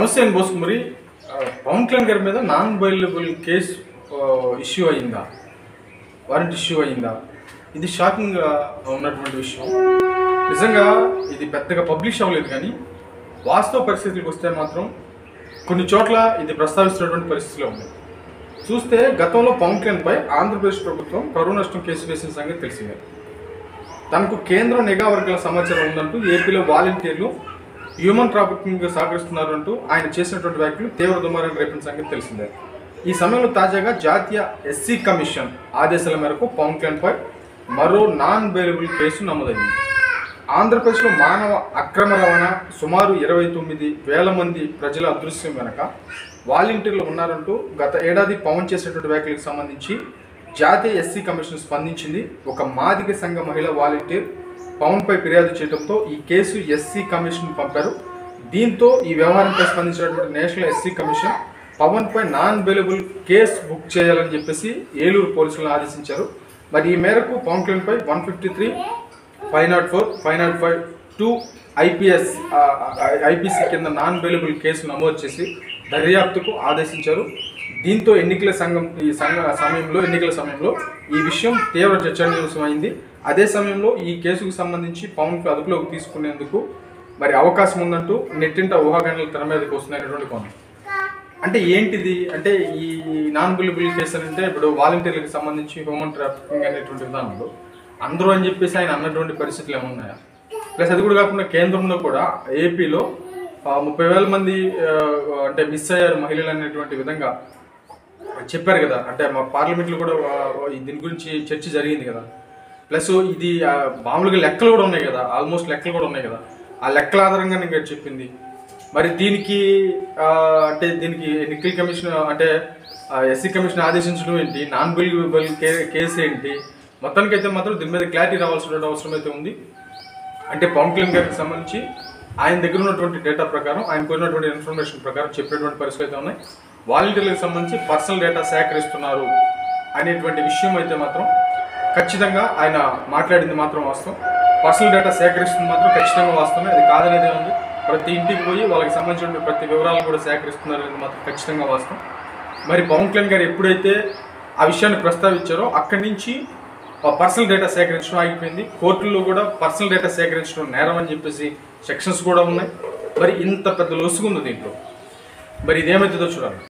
నమస్తే అండి బోస్ మరి ఆ, పవన్ కళ్యాణ్ గారి మీద నాన్ బైలబుల్ కేసు ఇష్యూ అయిందా వారెంట్ ఇష్యూ అయిందా ఇది షాకింగ్గా ఉన్నటువంటి విషయం నిజంగా ఇది పెద్దగా పబ్లిష్ అవ్వలేదు కానీ వాస్తవ పరిస్థితులకు వస్తే మాత్రం కొన్ని చోట్ల ఇది ప్రస్తావిస్తున్నటువంటి పరిస్థితిలో ఉంది చూస్తే గతంలో పవన్ కళ్యాణ్పై ఆంధ్రప్రదేశ్ ప్రభుత్వం కరోనా నష్టం కేసు వేసిన సంగతి తెలిసిందే తనకు కేంద్ర నిఘా వర్గాల సమాచారం ఉందంటూ ఏపీలో వాలంటీర్లు హ్యూమన్ ట్రాఫికింగ్ సహకరిస్తున్నారంటూ ఆయన చేసినటువంటి వ్యాఖ్యలు తీవ్ర దుమారం రేపిన సంగతి తెలిసిందే ఈ సమయంలో తాజాగా జాతీయ ఎస్సీ కమిషన్ ఆదేశాల మేరకు పవన్ కళ్యాణ్పై మరో నాన్ బెయిలబుల్ కేసు నమోదైంది ఆంధ్రప్రదేశ్లో మానవ అక్రమ రవాణా సుమారు ఇరవై తొమ్మిది వేల మంది ప్రజల అదృశ్యం వెనక వాలంటీర్లు ఉన్నారంటూ గత ఏడాది పవన్ చేసినటువంటి వ్యాఖ్యలకు సంబంధించి జాతీయ ఎస్సీ కమిషన్ స్పందించింది ఒక మాదిగ సంఘ మహిళ వాలంటీర్ పవన్పై ఫిర్యాదు చేయడంతో ఈ కేసు ఎస్సీ కమిషన్ పంపారు దీంతో ఈ వ్యవహారంపై స్పందించినటువంటి నేషనల్ ఎస్సీ కమిషన్ పవన్పై నాన్ బెయిలబుల్ కేసు బుక్ చేయాలని చెప్పేసి ఏలూరు పోలీసులను ఆదేశించారు మరి ఈ మేరకు పవన్ కళ్యాణ్పై one fifty three five nought four five nought five two IPS IPC కింద నాన్ బెయిలబుల్ కేసు నమోదు చేసి దర్యాప్తుకు ఆదేశించారు దీంతో ఎన్నికల సంఘం ఈ సంఘ సమయంలో ఎన్నికల సమయంలో ఈ విషయం తీవ్ర చర్చనీయాంశమైంది అదే సమయంలో ఈ కేసుకు సంబంధించి పవన్కు అదుపులోకి తీసుకునేందుకు మరి అవకాశం ఉందంటూ నెట్టింట ఊహాగానాలు తెర మీదకి వస్తున్నాయనేటువంటి కోణం అంటే ఏంటిది అంటే ఈ నాన్ బిలిబుల్ కేసు అంటే ఇప్పుడు వాలంటీర్లకు సంబంధించి హ్యూమన్ ట్రాఫికింగ్ అనేటువంటి విధానంలో అందరూ అని చెప్పేసి ఆయన అన్నటువంటి పరిస్థితులు ఏమున్నాయా ప్లస్ అది కూడా కాకుండా కేంద్రంలో కూడా ఏపీలో ఆ, ముప్పై వేల మంది ఆ, అంటే మిస్ అయ్యారు మహిళలు అనేటువంటి విధంగా చెప్పారు కదా అంటే మా పార్లమెంట్లో కూడా ఆ, ఈ దీని గురించి చర్చ జరిగింది కదా ప్లస్ ఇది ఆ, మామూలుగా లెక్కలు కూడా ఉన్నాయి కదా ఆల్మోస్ట్ లెక్కలు కూడా ఉన్నాయి కదా ఆ లెక్కల ఆధారంగా నేను ఇక్కడ చెప్పింది మరి దీనికి ఆ, అంటే దీనికి ఎన్నికల కమిషన్ అంటే ఎస్సీ కమిషన్ ఆదేశించడం ఏంటి నాన్ బిల్ కేసు ఏంటి మొత్తానికి అయితే మాత్రం దీని మీద క్లారిటీ రావాల్సిన అవసరం అయితే ఉంది అంటే పవన్ కళ్యాణ్ గారికి సంబంధించి ఆయన దగ్గర ఉన్నటువంటి డేటా ప్రకారం ఆయన కోరినటువంటి ఇన్ఫర్మేషన్ ప్రకారం చెప్పినటువంటి పరిస్థితులు అయితే ఉన్నాయి వాలంటీర్లకు సంబంధించి పర్సనల్ డేటా సేకరిస్తున్నారు అనేటువంటి విషయం అయితే మాత్రం ఖచ్చితంగా ఆయన మాట్లాడింది మాత్రం వాస్తవం పర్సనల్ డేటా సేకరిస్తుంది మాత్రం ఖచ్చితంగా వాస్తవమే అది కాదనేదే ఉంది ప్రతి ఇంటికి పోయి వాళ్ళకి సంబంధించిన ప్రతి వివరాలు కూడా సేకరిస్తున్నారు అనేది మాత్రం ఖచ్చితంగా వాస్తవం మరి పవన్ కళ్యాణ్ గారు ఎప్పుడైతే ఆ విషయాన్ని ప్రస్తావించారో అక్కడి నుంచి పర్సనల్ డేటా సేకరించడం ఆగిపోయింది కోర్టుల్లో కూడా పర్సనల్ డేటా సేకరించడం నేరం అని చెప్పేసి సెక్షన్స్ కూడా ఉన్నాయి మరి ఇంత పెద్ద లొసుగు ఉంది దీంట్లో మరి ఇదేమవుతుందో చూడాలి